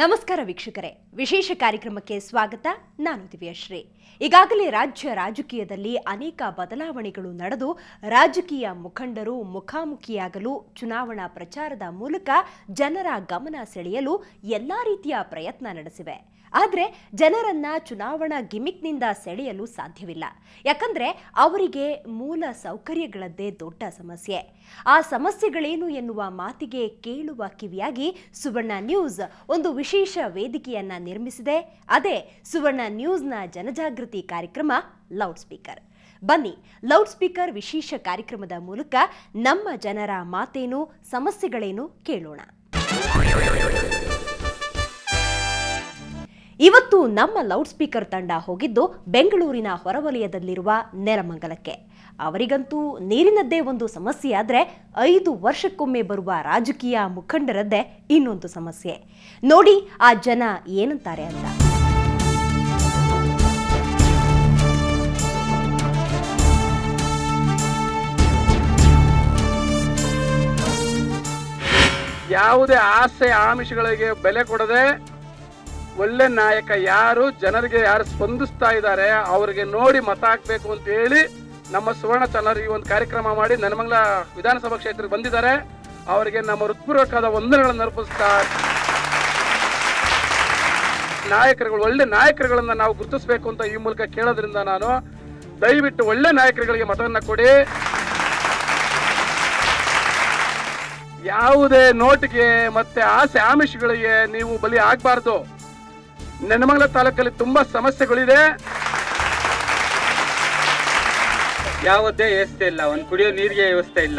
ನಮಸ್ಕಾರ ವೀಕ್ಷಕರೇ ವಿಶೇಷ ಕಾರ್ಯಕ್ರಮಕ್ಕೆ ಸ್ವಾಗತ ನಾನು ದಿವ್ಯಶ್ರೀ ಈಗಾಗಲೇ ರಾಜ್ಯ ರಾಜಕೀಯದಲ್ಲಿ ಅನೇಕ ಬದಲಾವಣೆಗಳು ನಡೆದು ರಾಜಕೀಯ ಮುಖಂಡರು ಮುಖಾಮುಖಿಯಾಗಲು ಚುನಾವಣಾ ಪ್ರಚಾರದ ಮೂಲಕ ಜನರ ಗಮನ ಸೆಳೆಯಲು ಎಲ್ಲಾ ರೀತಿಯ ಪ್ರಯತ್ನ ನಡೆಸಿವೆ ಆದರೆ ಜನರನ್ನ ಚುನಾವಣಾ ಗಿಮಿಕ್ನಿಂದ ಸೆಳೆಯಲು ಸಾಧ್ಯವಿಲ್ಲ ಯಾಕಂದ್ರೆ ಅವರಿಗೆ ಮೂಲ ಸೌಕರ್ಯಗಳದ್ದೇ ದೊಡ್ಡ ಸಮಸ್ಯೆ ಆ ಸಮಸ್ಯೆಗಳೇನು ಎನ್ನುವ ಮಾತಿಗೆ ಕೇಳುವ ಕಿವಿಯಾಗಿ ಸುವರ್ಣ ನ್ಯೂಸ್ ಒಂದು ವಿಶೇಷ ವೇದಿಕೆಯನ್ನ ನಿರ್ಮಿಸಿದೆ ಅದೇ ಸುವರ್ಣ ನ್ಯೂಸ್ನ ಜನಜಾಗೃತಿ ಕಾರ್ಯಕ್ರಮ ಲೌಡ್ ಸ್ಪೀಕರ್ ಬನ್ನಿ ಲೌಡ್ ಸ್ಪೀಕರ್ ವಿಶೇಷ ಕಾರ್ಯಕ್ರಮದ ಮೂಲಕ ನಮ್ಮ ಜನರ ಮಾತೇನು ಸಮಸ್ಯೆಗಳೇನು ಕೇಳೋಣ ಇವತ್ತು ನಮ್ಮ ಲೌಡ್ ಸ್ಪೀಕರ್ ತಂಡ ಹೋಗಿದ್ದು ಬೆಂಗಳೂರಿನ ಹೊರವಲಯದಲ್ಲಿರುವ ನೆಲಮಂಗಲಕ್ಕೆ ಅವರಿಗಂತೂ ನೀರಿನದ್ದೇ ಒಂದು ಸಮಸ್ಯೆ ಆದರೆ ಐದು ವರ್ಷಕ್ಕೊಮ್ಮೆ ಬರುವ ರಾಜಕೀಯ ಮುಖಂಡರದ್ದೇ ಇನ್ನೊಂದು ಸಮಸ್ಯೆ ನೋಡಿ ಆ ಜನ ಏನಂತಾರೆ ಅಂತ ಯಾವುದೇ ಆಸೆ ಆಮಿಷಗಳಿಗೆ ಬೆಲೆ ಕೊಡದೆ ಒಳ್ಳೆ ನಾಯಕ ಯಾರು ಜನರಿಗೆ ಯಾರು ಸ್ಪಂದಿಸ್ತಾ ಇದ್ದಾರೆ ಅವರಿಗೆ ನೋಡಿ ಮತ ಹಾಕ್ಬೇಕು ಅಂತ ಹೇಳಿ ನಮ್ಮ ಸುವರ್ಣ ಚಾನಲ್ ಈ ಒಂದು ಕಾರ್ಯಕ್ರಮ ಮಾಡಿ ನೆನಮಂಗಲ ವಿಧಾನಸಭಾ ಕ್ಷೇತ್ರಕ್ಕೆ ಬಂದಿದ್ದಾರೆ ಅವರಿಗೆ ನಮ್ಮ ಹೃತ್ಪೂರ್ವಕವಾದ ವಂದನೆಗಳನ್ನು ಅರ್ಪಿಸ್ತಾ ನಾಯಕರುಗಳು ಒಳ್ಳೆ ನಾಯಕರುಗಳನ್ನ ನಾವು ಗುರುತಿಸಬೇಕು ಅಂತ ಈ ಮೂಲಕ ಕೇಳೋದ್ರಿಂದ ನಾನು ದಯವಿಟ್ಟು ಒಳ್ಳೆ ನಾಯಕರುಗಳಿಗೆ ಮತವನ್ನ ಕೊಡಿ ಯಾವುದೇ ನೋಟಿಗೆ ಮತ್ತೆ ಆಸೆ ಆಮಿಷಗಳಿಗೆ ನೀವು ಬಲಿ ಆಗಬಾರ್ದು ನೆನಮಂಗಲ ತಾಲೂಕಲ್ಲಿ ತುಂಬಾ ಸಮಸ್ಯೆಗಳಿದೆ ಯಾವುದೇ ವ್ಯವಸ್ಥೆ ಇಲ್ಲ ಒಂದು ಕುಡಿಯೋ ನೀರಿಗೆ ವ್ಯವಸ್ಥೆ ಇಲ್ಲ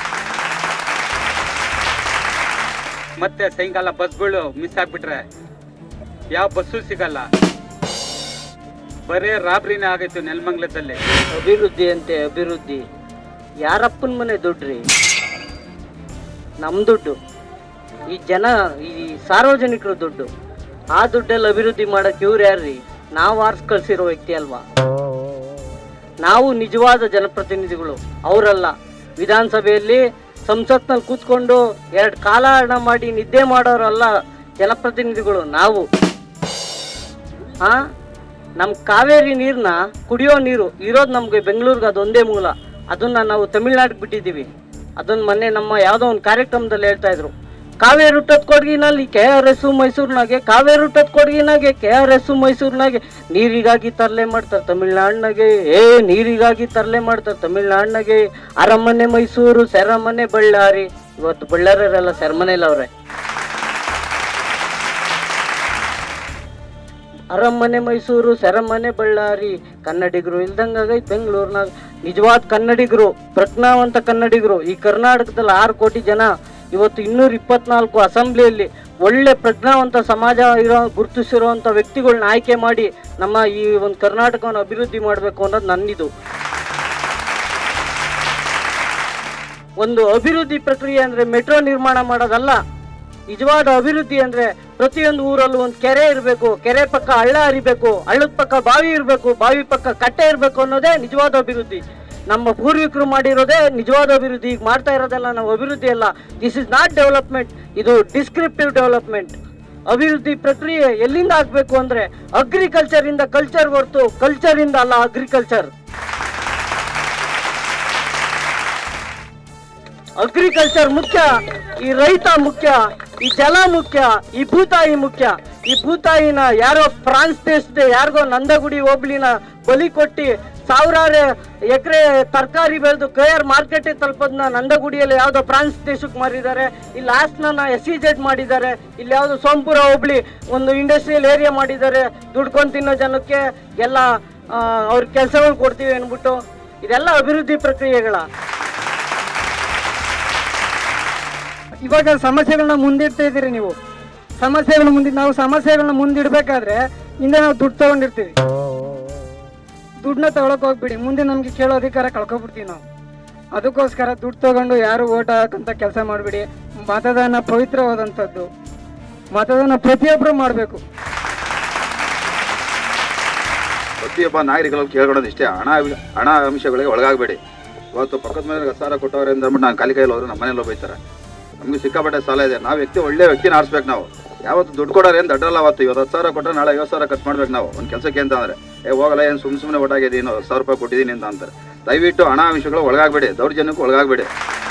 ಮತ್ತೆ ಸಾಯಂಕಾಲ ಬಸ್ಗಳು ಮಿಸ್ ಆಗ್ಬಿಟ್ರೆ ಯಾವ ಬಸ್ಸು ಸಿಗಲ್ಲ ಬರೇ ರಾಬ್ರಿನೇ ಆಗೈತು ನೆಲಮಂಗ್ಲದಲ್ಲಿ ಅಭಿವೃದ್ಧಿ ಅಂತೆ ಅಭಿವೃದ್ಧಿ ಯಾರಪ್ಪನ ಮನೆ ದುಡ್ಡ್ರಿ ನಮ್ಮ ದುಡ್ಡು ಈ ಜನ ಈ ಸಾರ್ವಜನಿಕರ ದುಡ್ಡು ಆ ದುಡ್ಡಲ್ಲಿ ಅಭಿವೃದ್ಧಿ ಮಾಡಕ್ ಇವ್ರು ಯಾರ್ರಿ ನಾವು ಆರ್ಸ್ ಕಳ್ಸಿರೋ ವ್ಯಕ್ತಿ ಅಲ್ವಾ ನಾವು ನಿಜವಾದ ಜನಪ್ರತಿನಿಧಿಗಳು ಅವರಲ್ಲ ವಿಧಾನಸಭೆಯಲ್ಲಿ ಸಂಸತ್ನಲ್ಲಿ ಕೂತ್ಕೊಂಡು ಎರಡು ಕಾಲಹರಣ ಮಾಡಿ ನಿದ್ದೆ ಮಾಡೋರಲ್ಲ ಜನಪ್ರತಿನಿಧಿಗಳು ನಾವು ಆ ನಮ್ಮ ಕಾವೇರಿ ನೀರನ್ನ ಕುಡಿಯೋ ನೀರು ಇರೋದು ನಮಗೆ ಬೆಂಗಳೂರಿಗೆ ಅದೊಂದೇ ಮೂಲ ಅದನ್ನ ನಾವು ತಮಿಳ್ನಾಡಿಗೆ ಬಿಟ್ಟಿದ್ದೀವಿ ಅದನ್ನ ಮೊನ್ನೆ ನಮ್ಮ ಯಾವುದೋ ಒಂದು ಕಾರ್ಯಕ್ರಮದಲ್ಲಿ ಹೇಳ್ತಾ ಇದ್ರು ಕಾವೇರಿ ಹುಟ್ಟದ ಕೊಡಗಿನಲ್ಲಿ ಕೆ ಆರ್ ಎಸ್ ಮೈಸೂರಿನಾಗೆ ಕಾವೇರಿ ಹುಟ್ಟದ ಕೊಡಗಿನಾಗೆ ಕೆ ಆರ್ ಎಸ್ ಮೈಸೂರಿನಾಗೆ ನೀರಿಗಾಗಿ ತರಲೆ ಮಾಡ್ತಾರೆ ತಮಿಳ್ನಾಡಿನಾಗೆ ಏ ನೀರಿಗಾಗಿ ತರಲೆ ಮಾಡ್ತಾರೆ ತಮಿಳ್ನಾಡಿನಾಗೆ ಅರಮನೆ ಮೈಸೂರು ಸೆರಮನೆ ಬಳ್ಳಾರಿ ಇವತ್ತು ಬಳ್ಳಾರಿಯರೆಲ್ಲ ಸೆರಮನೆಯಲ್ಲಿ ಅವ್ರೆ ಅರಮನೆ ಮೈಸೂರು ಸೆರಮನೆ ಬಳ್ಳಾರಿ ಕನ್ನಡಿಗರು ಇಲ್ದಂಗಾಗೈತೆ ಬೆಂಗಳೂರಿನಾಗ ನಿಜವಾದ ಕನ್ನಡಿಗರು ಪ್ರಜ್ಞಾವಂತ ಕನ್ನಡಿಗರು ಈ ಕರ್ನಾಟಕದಲ್ಲಿ ಆರು ಕೋಟಿ ಜನ ಇವತ್ತು ಇನ್ನೂರ ಇಪ್ಪತ್ನಾಲ್ಕು ಅಸೆಂಬ್ಲಿಯಲ್ಲಿ ಒಳ್ಳೆ ಪ್ರಜ್ಞಾವಂತ ಸಮಾಜ ಇರೋ ಗುರುತಿಸಿರುವಂಥ ವ್ಯಕ್ತಿಗಳನ್ನ ಆಯ್ಕೆ ಮಾಡಿ ನಮ್ಮ ಈ ಒಂದು ಕರ್ನಾಟಕವನ್ನು ಅಭಿವೃದ್ಧಿ ಮಾಡಬೇಕು ಅನ್ನೋದು ನನ್ನಿದು ಒಂದು ಅಭಿವೃದ್ಧಿ ಪ್ರಕ್ರಿಯೆ ಅಂದ್ರೆ ಮೆಟ್ರೋ ನಿರ್ಮಾಣ ಮಾಡೋದಲ್ಲ ನಿಜವಾದ ಅಭಿವೃದ್ಧಿ ಅಂದ್ರೆ ಪ್ರತಿಯೊಂದು ಊರಲ್ಲೂ ಒಂದು ಕೆರೆ ಇರಬೇಕು ಕೆರೆ ಪಕ್ಕ ಹಳ್ಳ ಹರಿಬೇಕು ಹಳ್ಳದ ಪಕ್ಕ ಬಾವಿ ಇರಬೇಕು ಬಾವಿ ಪಕ್ಕ ಕಟ್ಟೆ ಇರಬೇಕು ಅನ್ನೋದೇ ನಿಜವಾದ ಅಭಿವೃದ್ಧಿ ನಮ್ಮ ಪೂರ್ವಿಕರು ಮಾಡಿರೋದೇ ನಿಜವಾದ ಅಭಿವೃದ್ಧಿ ಈಗ ಮಾಡ್ತಾ ಇರೋದೆಲ್ಲ ನಾವು ಅಭಿವೃದ್ಧಿ ಅಲ್ಲ ದಿಸ್ ಇಸ್ ನಾಟ್ ಡೆವಲಪ್ಮೆಂಟ್ ಇದು ಡಿಸ್ಕ್ರಿಪ್ಟಿವ್ ಡೆವಲಪ್ಮೆಂಟ್ ಅಭಿವೃದ್ಧಿ ಪ್ರಕ್ರಿಯೆ ಎಲ್ಲಿಂದ ಆಗ್ಬೇಕು ಅಂದ್ರೆ ಅಗ್ರಿಕಲ್ಚರ್ ಇಂದ ಕಲ್ಚರ್ ಹೊರತು ಕಲ್ಚರ್ ಇಂದ ಅಲ್ಲ ಅಗ್ರಿಕಲ್ಚರ್ ಅಗ್ರಿಕಲ್ಚರ್ ಮುಖ್ಯ ಈ ರೈತ ಮುಖ್ಯ ಈ ಜಲ ಮುಖ್ಯ ಈ ಭೂತಾಯಿ ಮುಖ್ಯ ಈ ಭೂತಾಯಿನ ಯಾರೋ ಫ್ರಾನ್ಸ್ ದೇಶದ ಯಾರಿಗೋ ನಂದಗುಡಿ ಹೋಬ್ಳಿನ ಬಲಿ ಕೊಟ್ಟಿ ಸಾವಿರಾರು ಎಕರೆ ತರಕಾರಿ ಬೆಳೆದು ಕೈಯರ್ ಮಾರ್ಕೆಟ್ ತಲುಪೋದನ್ನ ನಂದಗುಡಿಯಲ್ಲಿ ಯಾವುದೋ ಫ್ರಾನ್ಸ್ ದೇಶಕ್ಕೆ ಮಾರಿದ್ದಾರೆ ಇಲ್ಲಿ ಹಾಸನ ಎಸ್ ಸಿ ಜೆಡ್ ಮಾಡಿದ್ದಾರೆ ಇಲ್ಲಿ ಯಾವುದೋ ಸೋಂಪುರ ಹೋಬ್ಳಿ ಒಂದು ಇಂಡಸ್ಟ್ರಿಯಲ್ ಏರಿಯಾ ಮಾಡಿದ್ದಾರೆ ದುಡ್ಕೊಂಡು ತಿನ್ನೋ ಜನಕ್ಕೆ ಎಲ್ಲ ಅವ್ರ ಕೆಲಸಗಳು ಕೊಡ್ತೀವಿ ಅಂದ್ಬಿಟ್ಟು ಇದೆಲ್ಲ ಅಭಿವೃದ್ಧಿ ಪ್ರಕ್ರಿಯೆಗಳ ಇವಾಗ ಸಮಸ್ಯೆಗಳನ್ನ ಮುಂದಿಡ್ತಾ ಇದ್ದೀರಿ ನೀವು ಸಮಸ್ಯೆಗಳನ್ನ ಮುಂದೆ ನಾವು ಸಮಸ್ಯೆಗಳನ್ನ ಮುಂದಿಡ್ಬೇಕಾದ್ರೆ ಹಿಂದೆ ನಾವು ದುಡ್ಡು ತಗೊಂಡಿರ್ತೀವಿ ದುಡ್ಡನ್ನ ತಗೊಳಕ್ ಹೋಗ್ಬಿಡಿ ಮುಂದೆ ನಮ್ಗೆ ಕೇಳೋ ಅಧಿಕಾರ ಕಳ್ಕೊಬಿಡ್ತೀವಿ ನಾವು ಅದಕ್ಕೋಸ್ಕರ ದುಡ್ಡು ತಗೊಂಡು ಯಾರು ಓಟ್ ಹಾಕಂತ ಕೆಲಸ ಮಾಡಬೇಡಿ ಮತದಾನ ಪವಿತ್ರವಾದಂಥದ್ದು ಮತದಾನ ಪ್ರತಿಯೊಬ್ಬರು ಮಾಡಬೇಕು ಪ್ರತಿಯೊಬ್ಬ ನಾಗರಿಕರಲ್ಲಿ ಕೇಳ್ಕೊಳ್ಳೋದು ಇಷ್ಟೇ ಹಣ ಹಣ ಅಂಶಗಳಿಗೆ ಒಳಗಾಗಬೇಡಿ ಇವತ್ತು ಪಕ್ಕದ ಮನೆಗೆ ಸಾಲ ಕೊಟ್ಟವ್ರೆ ಅಂತ ಅಂದ್ಬಿಟ್ಟು ನಾನು ಖಾಲಿ ಕೈಯಲ್ಲಿ ಹೋದ್ರೆ ನಮ್ಮ ಮನೇಲಿ ಬೈತಾರೆ ನಮ್ಗೆ ಸಿಕ್ಕಾಪಟ್ಟೆ ಸಾಲ ಇದೆ ನಾವು ವ್ಯಕ್ತಿ ಒಳ್ಳೆ ವ್ಯಕ್ತಿನ ಆರಿಸ್ಬೇಕು ನಾವು ಯಾವತ್ತು ದುಡ್ಡು ಕೊಡೋರು ಏನು ದಡ್ಡಲ್ಲ ಅವತ್ತು ಇವತ್ತು ಹತ್ತು ಸಾವಿರ ಕೊಟ್ಟರೆ ನಾಳೆ ಐವತ್ತು ಸಾವಿರ ಖರ್ಚು ಮಾಡ್ಬೇಕು ನಾವು ಒಂದು ಕೆಲಸಕ್ಕೆ ಅಂತ ಅಂದ್ರೆ ಏ ಹೋಗಲ್ಲ ಏನು ಸುಮ್ಮನೆ ಸುಮ್ಮನೆ ಒಟ್ಟಾಗಿದ್ದೀನಿ ಹತ್ತು ಸಾವಿರ ರೂಪಾಯಿ ಕೊಟ್ಟಿದ್ದೀನಿ ಅಂತ ಅಂತಾರೆ ದಯವಿಟ್ಟು ಹಣ ವಿಷಯಗಳು ಒಳಗಾಗಬೇಡಿ ದೌರ್ಜನ್ಯಕ್ಕೂ ಒಳಗಾಗಬೇಡಿ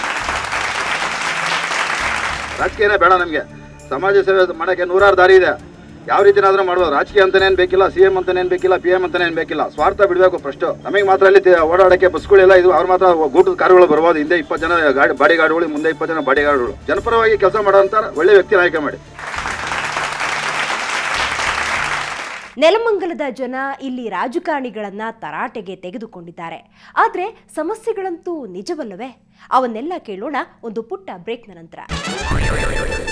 ರಾಜಕೀಯನೇ ಬೇಡ ನಮಗೆ ಸಮಾಜ ಸೇವೆ ಮಾಡೋಕ್ಕೆ ನೂರಾರು ದಾರಿ ಇದೆ ಯಾವ ರೀತಿನಾದ್ರೂ ಮಾಡ್ಬೋದು ರಾಜಕೀಯ ಅಂತಾನೇನು ಬೇಕಿಲ್ಲ ಸಿ ಎಂ ಅಂತಾನೇನು ಬೇಕಿಲ್ಲ ಪಿ ಎಂ ಅಂತಾನೇನು ಬೇಕಿಲ್ಲ ಸ್ವಾರ್ಥ ಬಿಡಬೇಕು ಫಸ್ಟ್ ನಮಗೆ ಮಾತ್ರ ಅಲ್ಲಿ ತಿ- ಓಡಾಡಕ್ಕೆ ಬಸ್ಗಳೆಲ್ಲ ಇದು ಅವ್ರು ಮಾತ್ರ ಗೂಟದ ಕಾರುಗಳು ಬರ್ಬೋದು ಹಿಂದೆ ಇಪ್ಪತ್ತು ಜನ ಗಾಡಿ ಬಾಡಿ ಗಾರ್ಡ್ಗಳು ಮುಂದೆ ಇಪ್ಪತ್ತು ಜನ ಬಾಡಿ ಗಾರ್ಡ್ಗಳು ಜನಪರವಾಗಿ ಕೆಲಸ ಮಾಡೋಂಥ ಒಳ್ಳೆ ವ್ಯಕ್ತಿ ಆಯ್ಕೆ ಮಾಡಿ ನೆಲಮಂಗಲದ ಜನ ಇಲ್ಲಿ ರಾಜಕಾರಣಿಗಳನ್ನ ತರಾಟೆಗೆ ತೆಗೆದುಕೊಂಡಿದ್ದಾರೆ ಆದರೆ ಸಮಸ್ಯೆಗಳಂತೂ ನಿಜವಲ್ಲವೇ ಅವನ್ನೆಲ್ಲ ಕೇಳೋಣ ಒಂದು ಪುಟ್ಟ ಬ್ರೇಕ್ನ ನಂತರ